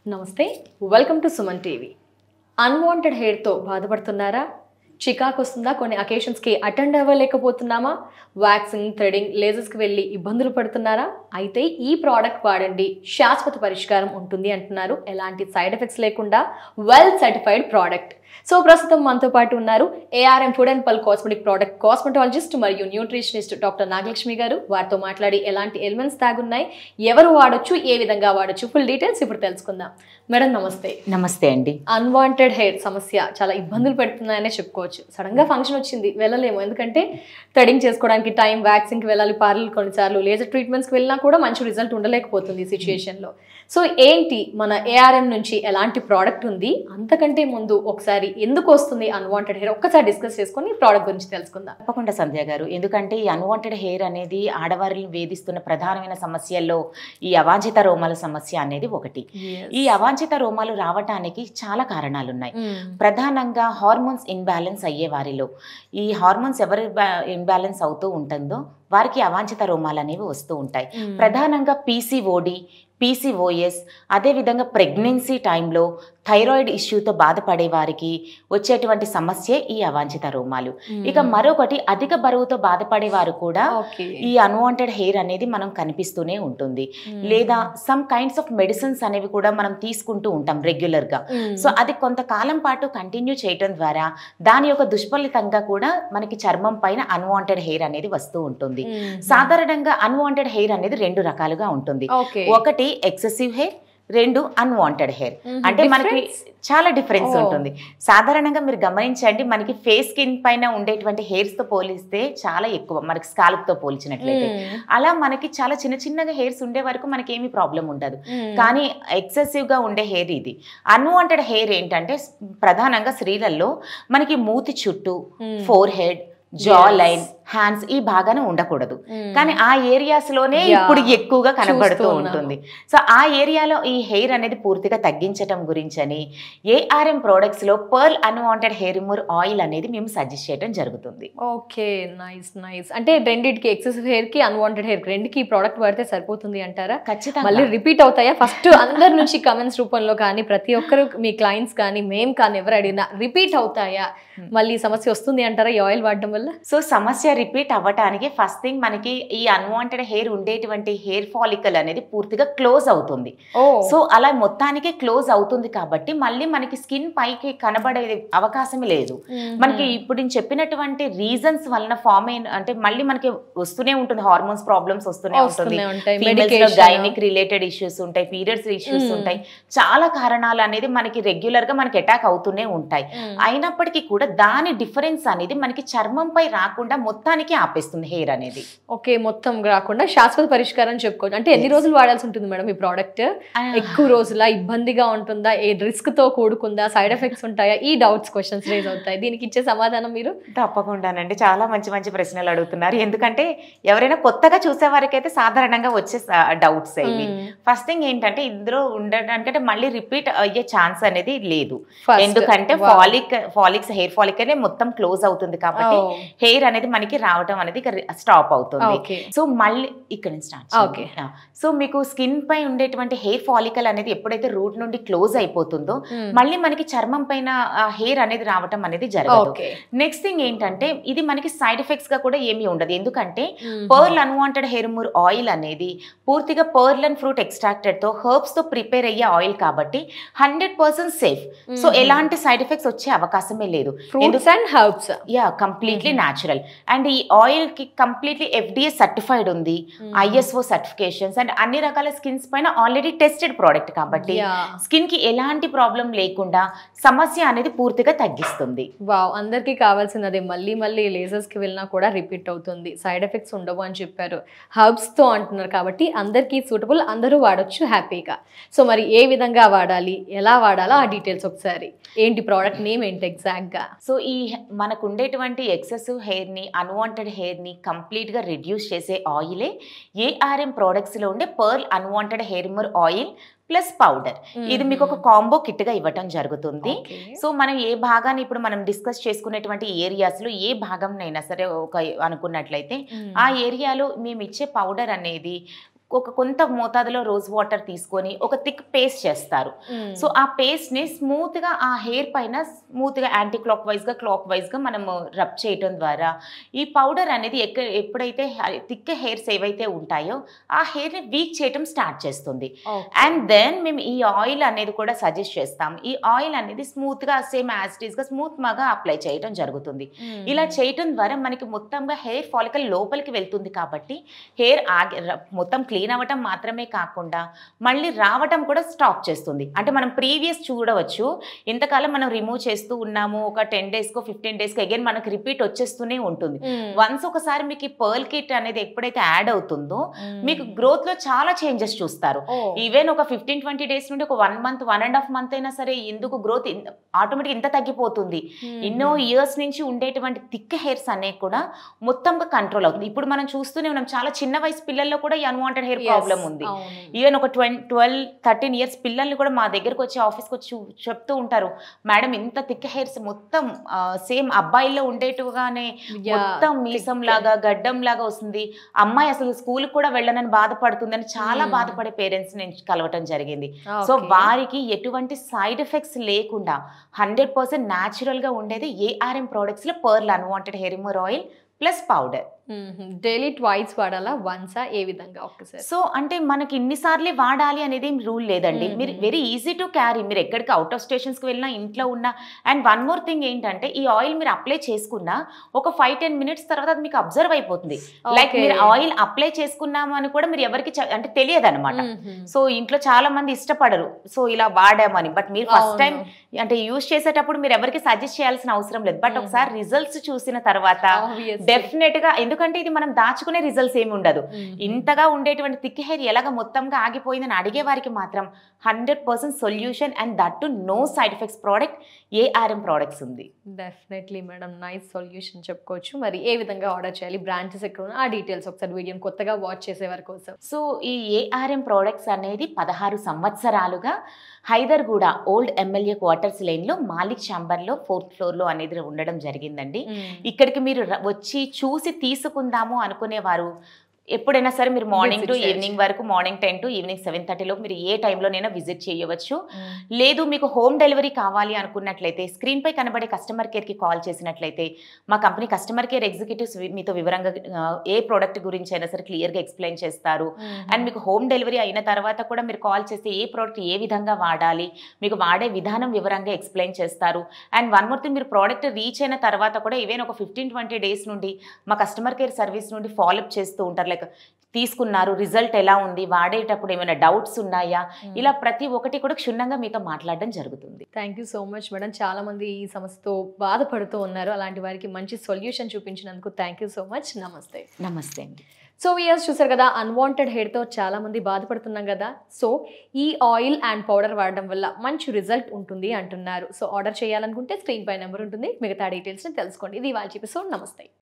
నమస్తే welcome to Suman TV unwanted హెయిర్తో బాధపడుతున్నారా చికాకు వస్తుందా కొన్ని అకేషన్స్కి అటెండ్ అవ్వలేకపోతున్నామా వ్యాక్సింగ్ థ్రెడింగ్ లేజర్స్కి వెళ్ళి ఇబ్బందులు పడుతున్నారా అయితే ఈ ప్రోడక్ట్ వాడండి శాశ్వత పరిష్కారం ఉంటుంది అంటున్నారు ఎలాంటి సైడ్ ఎఫెక్ట్స్ లేకుండా వెల్ సర్టిఫైడ్ ప్రోడక్ట్ సో ప్రస్తుతం మనతో పాటు ఉన్నారు ARM food and pearl cosmetic product cosmetologist మరియు న్యూట్రిషనిస్ట్ డాక్టర్ నాగలక్ష్మి గారు వారితో మాట్లాడి ఎలాంటి ఎలిమెంట్స్ తాగున్నాయి ఎవరు వాడొచ్చు ఏ విధంగా వాడొచ్చు ఫుల్ డీటెయిల్స్ ఇప్పుడు తెలుసుకుందాం మేడం నమస్తే నమస్తే అండి అన్వాంటెడ్ హెయిర్ సమస్య చాలా ఇబ్బందులు పెడుతున్నాయనే చెప్పుకోవచ్చు సడన్ గా ఫంక్షన్ వచ్చింది వెళ్ళలేము ఎందుకంటే థ్రెడింగ్ చేసుకోవడానికి టైం వ్యాక్సింగ్ కి వెళ్ళాలి పార్లర్ కొన్నిసార్లు లేజర్ ట్రీట్మెంట్స్ కి వెళ్ళినా కూడా మంచి రిజల్ట్ ఉండలేకపోతుంది ఈ సిచ్యుయేషన్ లో సో ఏంటి మన ఏఆర్ఎం నుంచి ఎలాంటి ప్రోడక్ట్ ఉంది అంతకంటే ముందు ఒకసారి ఎందుకు వస్తుంది అన్వాంటెడ్ హెయిర్ ఒక్కసారి డిస్కస్ చేసుకొని ప్రోడక్ట్ గురించి తెలుసుకుందాం తప్పకుండా సంధ్య గారు ఎందుకంటే ఈ అన్వాంటెడ్ హెయిర్ అనేది ఆడవారిని వేధిస్తున్న ప్రధానమైన సమస్యల్లో ఈ అవాంఛిత రోమాల సమస్య అనేది ఒకటి ఈ అవాంఛిత రోమాలు రావటానికి చాలా కారణాలు ఉన్నాయి ప్రధానంగా హార్మోన్స్ ఇన్బ్యాలెన్స్ అయ్యే వారిలో ఈ హార్మోన్స్ ఎవరి ఇన్బ్యాలెన్స్ అవుతూ ఉంటుందో వారికి అవాంఛిత రోమాలు అనేవి వస్తూ ఉంటాయి ప్రధానంగా పీసీఓడి పీసీఓఎస్ అదేవిధంగా ప్రెగ్నెన్సీ టైంలో థైరాయిడ్ ఇష్యూతో బాధపడే వారికి వచ్చేటువంటి సమస్యే ఈ అవాంఛిత రోమాలు ఇక మరొకటి అధిక బరువుతో బాధపడే వారు కూడా ఓకే ఈ అన్వాంటెడ్ హెయిర్ అనేది మనం కనిపిస్తూనే ఉంటుంది లేదా సమ్ కైండ్స్ ఆఫ్ మెడిసిన్స్ అనేవి కూడా మనం తీసుకుంటూ ఉంటాం రెగ్యులర్ గా సో అది కొంతకాలం పాటు కంటిన్యూ చేయటం ద్వారా దాని యొక్క దుష్ఫలితంగా కూడా మనకి చర్మం పైన అన్వాంటెడ్ హెయిర్ అనేది వస్తూ ఉంటుంది సాధారణంగా అన్వాంటెడ్ హెయిర్ అనేది రెండు రకాలుగా ఉంటుంది ఓకే ఒకటి ఎక్సెసివ్ హెయిర్ రెండు అన్వాంటెడ్ హెయిర్ అంటే మనకి చాలా డిఫరెన్స్ Oh. ఉంటుంది సాధారణంగా మీరు గమనించండి మనకి ఫేస్ స్కిన్ పైన ఉండేటువంటి హెయిర్స్ తో పోలిస్తే చాలా ఎక్కువ మనకి స్కాల్ప్ తో పోల్చినట్లయితే అలా మనకి చాలా చిన్న చిన్నగా హెయిర్స్ ఉండే వరకు మనకి ఏమీ ప్రాబ్లం ఉండదు కానీ ఎక్సెసివ్ గా ఉండే హెయిర్ ఇది అన్వాంటెడ్ హెయిర్ ఏంటంటే స్- ప్రధానంగా స్త్రీలలో మనకి మూతి చుట్టూ forehead jaw Yes. Line hands ఈ భాగాన ఉండకూడదు కానీ ఆ ఏరియాస్ లోనే Yeah. ఇప్పుడు ఎక్కువగా కనబడుతూ చూస్తూ ఉన్నాము. ఉంటుంది సో ఆ ఏరియాలో ఈ హెయిర్ అనేది పూర్తిగా తగ్గించటం గురించి అని ఏఆర్ఎం ప్రోడక్ట్స్ లో pearl unwanted hair remover oil అనేది మేము సజెస్ట్ చేయడం జరుగుతుంది ఓకే నైస్ నైస్ అంటే రెండింటికి ఎక్సెసివ్ హెయిర్ కి అన్వాంటెడ్ హెయిర్ రెండుకి ఈ ప్రోడక్ట్ వాడితే సరిపోతుంది అంటారా ఖచ్చితంగా మళ్ళీ రిపీట్ అవుతాయా ఫస్ట్ అందరి నుంచి కమెంట్స్ రూపంలో కానీ ప్రతి ఒక్కరు మీ క్లయింట్స్ కానీ మేం కానీ ఎవరు అడిగినా రిపీట్ అవుతాయా మళ్ళీ సమస్య వస్తుంది అంటారా ఈ ఆయిల్ వాడడం వల్ల సో సమస్య రిపీట్ అవ్వటానికి ఫస్ట్ థింగ్ మనకి ఈ అన్వాంటెడ్ హెయిర్ ఉండేటువంటి హెయిర్ ఫాలికల్ అనేది పూర్తిగా క్లోజ్ అవుతుంది ఓ సో అలా మొత్తానికి క్లోజ్ అవుతుంది కాబట్టి మళ్ళీ మనకి స్కిన్ పైకి కనబడే అవకాశం లేదు మనకి ఇప్పుడు నేను చెప్పినటువంటి రీజన్స్ వలన ఫామ్ అయిన అంటే మళ్ళీ మనకి వస్తూనే ఉంటుంది హార్మోన్స్ ప్రాబ్లమ్స్ వస్తూనే ఉంటుంది వస్తూనే ఉంటాయి ఫీమేల్స్ లో మెడికేషన్ గైనిక్ రిలేటెడ్ ఇష్యూస్ ఉంటాయి పీరియడ్స్ ఇష్యూస్ Hmm. ఉంటాయి చాలా కారణాలు అనేది మనకి రెగ్యులర్ గా మనకి అటాక్ అవుతూనే ఉంటాయి అయినప్పటికీ కూడా దాని డిఫరెన్స్ అనేది మనకి చర్మంపై రాకుండా మొత్తానికి ఆపేస్తుంది హెయిర్ అనేది ఓకే మొత్తం రాకుండా శాశ్వత పరిష్కారం చెప్పుకోవచ్చు అంటే ఎన్ని రోజులు వాడాల్సి ఉంటుంది మేడం ఈ ప్రోడక్ట్ ఎక్కువ రోజుల ఇబ్బందిగా ఉంటుందా ఏ రిస్క్ తో కూడుకుందా సైడ్ ఎఫెక్ట్స్ ఉంటాయా ఈ డౌట్స్ క్వశ్చన్స్ రేజ్ అవుతాయి దీనికి ఇచ్చే సమాధానం మీరు తప్పకుండానండి చాలా మంచి మంచి ప్రశ్నలు అడుగుతున్నారు ఎందుకంటే ఎవరైనా కొత్తగా చూసే వారికైతే సాధారణంగా వచ్చే డౌట్స్ ఇవి ఫస్ట్ థింగ్ ఏంటంటే ఇందులో ఉండడానికి మళ్ళీ రిపీట్ అయ్యే ఛాన్స్ అనేది లేదు First. ఎందుకంటే Wow. Follicle follicles hair follicle అనేది మొత్తం క్లోజ్ అవుతుంది కాబట్టి Oh. హెయిర్ అనేది మనకి రావటం అనేది స్టాప్ అవుతుంది ఓకే సో మళ్ళీ ఇక్కడ నుంచి స్టార్ట్ Okay. సో మీకు స్కిన్ పై ఉండేటువంటి హెయిర్ ఫాలికల్ అనేది ఎప్పుడైతే రూట్ నుండి క్లోజ్ అయిపోతుందో మళ్ళీ మనకి చర్మం పైన హెయిర్ అనేది రావటం అనేది జరగదు ఓకే నెక్స్ట్ థింగ్ ఏంటంటే ఇది మనకి సైడ్ ఎఫెక్ట్స్ గా కూడా ఏమీ ఉండదు ఎందుకంటే pearl unwanted hair remover oil అనేది పూర్తిగా పర్ల్ అండ్ ఫ్రూట్ ఎక్స్ట్రాక్టెడ్ తో హర్బ్స్ తో ప్రిపేర్ అయ్యే ఆయిల్ కాబట్టి హండ్రెడ్ పర్సెంట్ సేఫ్ సో ఎలాంటి సైడ్ ఎఫెక్ట్స్ వచ్చే అవకాశమే లేదు ఫ్రూట్స్ అండ్ హర్బ్స్ యా కంప్లీట్లీ న్యాచురల్ అండ్ ఈ ఆయిల్ కి కంప్లీట్లీ ఎఫ్డిఏ సర్టిఫైడ్ ఉంది ఐఎస్ఓ సర్టిఫికేషన్స్ అండ్ అన్ని రకాల స్కిన్స్ పైన ఆల్రెడీ టెస్టెడ్ ప్రోడక్ట్ కాబట్టి స్కిన్ కి ఎలాంటి ప్రాబ్లం లేకుండా సమస్య అనేది పూర్తిగా తగ్గిస్తుంది వావ్ అందరికీ కావాల్సినదే మళ్ళీ మళ్ళీ లేజర్స్ కి వెళ్ళినా కూడా రిపీట్ అవుతుంది సైడ్ ఎఫెక్ట్స్ ఉండవు అని చెప్పారు హర్బ్స్ తో అంటున్నారు కాబట్టి అందరికీ సూటబుల్ అందరూ వాడొచ్చు హ్యాపీగా సో మరి ఏ విధంగా వాడాలి ఎలా వాడాలో ఆ డీటెయిల్స్ ఒకసారి ఏంటి ప్రోడక్ట్ నేమ్ ఏంటి ఎగ్జాక్ట్ గా సో ఈ మనకు ఉండేటువంటి ఎక్సెసివ్ హెయిర్ ని అన్వాంటెడ్ హెయిర్ ని కంప్లీట్ గా రిడ్యూస్ చేసే ఆయిలే ఏఆర్ఎం ప్రోడక్ట్స్ లో ఉండే pearl unwanted hair remover oil plus powder ఇది మీకు ఒక కాంబో కిట్ గా ఇవ్వటం జరుగుతుంది సో మనం ఏ భాగాన్ని ఇప్పుడు మనం డిస్కస్ చేసుకునేటువంటి ఏరియాస్ లో ఏ భాగంనైనా సరే ఒక అనుకున్నట్లయితే ఆ ఏరియాలో మేము ఇచ్చే పౌడర్ అనేది ఒక కొంత మోతాదులో రోజ్ వాటర్ తీసుకొని ఒక థిక్ పేస్ట్ చేస్తారు సో ఆ పేస్ట్ని స్మూత్గా ఆ హెయిర్ పైన స్మూత్గా యాంటీ క్లాక్ వైజ్గా క్లాక్ వైజ్గా మనము రబ్ చేయటం ద్వారా ఈ పౌడర్ అనేది ఎక్క ఎప్పుడైతే థిక్ హెయిర్స్ ఏవైతే ఉంటాయో ఆ హెయిర్ని వీక్ చేయటం స్టార్ట్ చేస్తుంది అండ్ దెన్ మేము ఈ ఆయిల్ అనేది కూడా సజెస్ట్ చేస్తాం ఈ ఆయిల్ అనేది స్మూత్గా సేమ్ యాజిటీస్గా స్మూత్గా అప్లై చేయటం జరుగుతుంది ఇలా చేయటం ద్వారా మనకి మొత్తంగా హెయిర్ ఫాలికల్ లోపలికి వెళ్తుంది కాబట్టి హెయిర్ ఆగి ర- మొత్తం క్లీన్ అవ్వటం మాత్రమే కాకుండా మళ్ళీ రావటం కూడా స్టాప్ చేస్తుంది అంటే మనం ప్రీవియస్ చూడవచ్చు ఇంతకాలం మనం రిమూవ్ చేస్తూ ఉన్నాము ఒక టెన్ డేస్కో ఫిఫ్టీన్ డేస్కో అగైన్ మనకి రిపీట్ వచ్చేస్తూనే ఉంటుంది వన్స్ ఒకసారి మీకు ఈ పర్ల్ కిట్ అనేది ఎప్పుడైతే యాడ్ అవుతుందో మీకు గ్రోత్ లో చాలా చేంజెస్ చూస్తారు ఈవెన్ ఒక ఫిఫ్టీన్ ట్వంటీ డేస్ నుండి ఒక one month one and half month అయినా సరే ఎందుకు గ్రోత్ ఆటోమేటిక్ ఇంత తగ్గిపోతుంది ఎన్నో ఇయర్స్ నుంచి ఉండేటువంటి థిక్ హెయిర్స్ అనేవి కూడా మొత్తంగా కంట్రోల్ అవుతుంది ఇప్పుడు మనం చూస్తూనే ఉన్నాం చాలా చిన్న వయసు పిల్లల్లో కూడా ఈ అన్వాంటెడ్ హెయిర్ ప్రాబ్లం ఉంది ఈవెన్ ఒక ట్వంటీ ట్వెల్వ్ థర్టీన్ ఇయర్స్ పిల్లల్ని కూడా మా దగ్గరకు వచ్చి ఆఫీస్కి వచ్చి చూ- చెప్తూ ఉంటారు మేడం ఇంత థిక్ హెయిర్స్ మొత్తం సేమ్ అబ్బాయిల్లో ఉండేట్టుగానే మొత్తం మీసం లాగా గడ్డం లాగా వస్తుంది అమ్మాయి అసలు స్కూల్ కూడా వెళ్ళనని బాధపడుతుందని చాలా Hmm. బాధపడే పేరెంట్స్ నేను కలవటం జరిగింది సో వారికి ఎటువంటి సైడ్ ఎఫెక్ట్స్ లేకుండా హండ్రెడ్ పర్సెంట్ న్యాచురల్గా ఉండేది ఏఆర్ఎం ప్రోడక్ట్స్లో pearl unwanted hair remover oil plus powder daily twice వాడాలా వన్సా ఏ విధంగా ఒక్కసారి సో అంటే మనకి ఇన్నిసార్లే వాడాలి అనేది ఏం రూల్ లేదండి Mhm. మీరు వెరీ ఈజీ టు క్యారీ మీరు ఎక్కడికి అవుట్ ఆఫ్ స్టేషన్స్కి వెళ్ళినా ఇంట్లో ఉన్నా అండ్ వన్ మోర్ థింగ్ ఏంటంటే ఈ ఆయిల్ మీరు అప్లై చేసుకున్నా ఒక ఫైవ్ టెన్ మినిట్స్ తర్వాత అది మీకు అబ్జర్వ్ అయిపోతుంది లైక్ Okay. మీరు ఆయిల్ అప్లై చేసుకున్నాము అని కూడా మీరు ఎవరికి చె- అంటే తెలియదు అనమాట సో ఇంట్లో చాలా మంది ఇష్టపడరు సో ఇలా వాడామని బట్ మీరు ఫస్ట్ టైం అంటే యూజ్ చేసేటప్పుడు మీరు ఎవరికి సజెస్ట్ చేయాల్సిన అవసరం లేదు బట్ Mhm. ఒకసారి రిజల్ట్స్ చూసిన తర్వాత డెఫినెట్ గా ఎందుకంటే ఇది మనం దాచుకునే రిజల్ట్స్ ఏమి ఉండదు ఇంతగా ఉండేటువంటి థిక్ హెయిర్ ఎలాగ మొత్తంగా ఆగిపోయిందని అడిగే వారికి మాత్రం hundred percent solution and that too no side effects product ARM products ఉంది డెఫినెట్లీ మేడం నైస్ సొల్యూషన్ చెప్పుకోవచ్చు మరి ఏ విధంగా ఆర్డర్ చేయాలి బ్రాంచెస్ ఎక్కడ ఉన్నాయి ఆ డీటెయిల్స్ ఒకసారి వీడియోని కొత్తగా వాచ్ చేసే వారి కోసం సో ఈ ఏఆర్ఎం ప్రోడక్ట్స్ అనేది పదహారు సంవత్సరాలుగా హైదర్గూడ ఓల్డ్ ఎమ్మెల్యే క్వార్టర్స్ లైన్లో మాలిక్ చాంబర్లో ఫోర్త్ ఫ్లోర్లో అనేది ఉండడం జరిగిందండి ఇక్కడికి మీరు ర- వచ్చి చూసి తీసుకుందాము అనుకునేవారు ఎప్పుడైనా సరే మీరు మార్నింగ్ Visit టు చేయొచ్చు. ఈవినింగ్ వరకు morning ten to evening seven థర్టీలో మీరు ఏ టైంలోనైనా విజిట్ చేయవచ్చు లేదు మీకు హోమ్ డెలివరీ కావాలి అనుకున్నట్లయితే స్క్రీన్ పై కనబడే కస్టమర్ కేర్కి కాల్ చేసినట్లయితే మా కంపెనీ కస్టమర్ కేర్ ఎగ్జిక్యూటివ్స్ మీతో వివరంగా ఆ, ఏ ప్రోడక్ట్ గురించి అయినా సరే క్లియర్గా ఎక్స్ప్లెయిన్ చేస్తారు అండ్ మీకు హోమ్ డెలివరీ అయిన తర్వాత కూడా మీరు కాల్ చేస్తే ఏ ప్రోడక్ట్ ఏ విధంగా వాడాలి మీకు వాడే విధానం వివరంగా ఎక్స్ప్లెయిన్ చేస్తారు అండ్ వన్ మోర్ థింగ్ మీరు ప్రోడక్ట్ రీచ్ అయిన తర్వాత కూడా ఈవెన్ ఒక ఫిఫ్టీన్ ట్వంటీ డేస్ నుండి మా కస్టమర్ కేర్ సర్వీస్ నుండి ఫాలోఅప్ చేస్తూ ఉంటారు లైక్ తీసుకున్నారు రిజల్ట్ ఎలా ఉంది వాడేటప్పుడు ఏమైనా డౌట్స్ ఉన్నాయా ఇలా ప్రతి ఒక్కటి కూడా క్షుణ్ణంగా మీతో మాట్లాడడం జరుగుతుంది thank you so much madam చాలా మంది ఈ సమస్యతో బాధపడుతూ ఉన్నారు అలాంటి వారికి మంచి సొల్యూషన్ చూపించినందుకు థ్యాంక్ యూ సో మచ్ నమస్తే నమస్తే అండి సో ఇయర్స్ చూసారు కదా అన్వాంటెడ్ హెయిర్తో చాలా మంది బాధపడుతున్నాం కదా సో ఈ ఆయిల్ అండ్ పౌడర్ వాడడం వల్ల మంచి రిజల్ట్ ఉంటుంది అంటున్నారు సో ఆర్డర్ చేయాలనుకుంటే స్క్రీన్ పై నెంబర్ ఉంటుంది మిగతా డీటెయిల్స్ని తెలుసుకోండి ఇది వాళ్ళ ఎపిసోడ్ నమస్తే